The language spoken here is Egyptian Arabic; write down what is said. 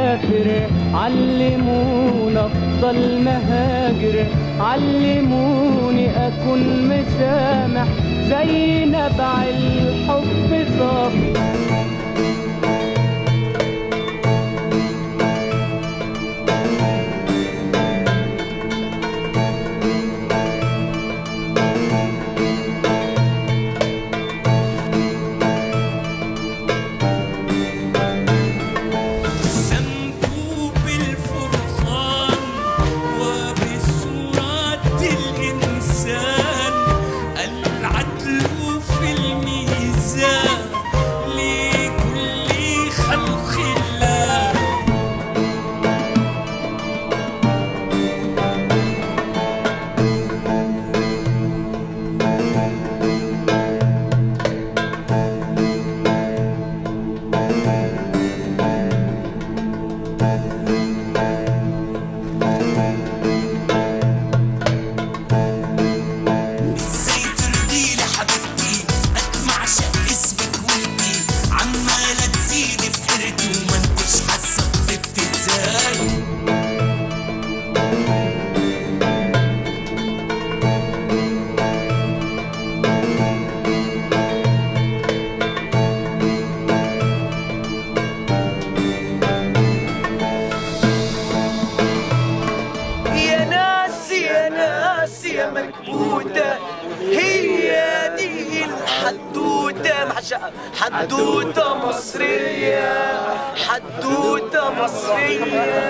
مسافر علمونا افضل مهاجر علموني اكون مسامح زي نبع الحب صافي سمكوا بالفرقان وبصورة الإنسان العدل في الميزان لكل خلق الله ازاي ترضي لي حبيبتي اسمع شق اسمك وانتي عمالة تزيدي في حيرتي وما انتش حاسة بطيبتي ازاي يا ناس يا ناس يا مكبوتة هي دي الحدوتة محشقة حدوتة مصرية حدوتة مصرية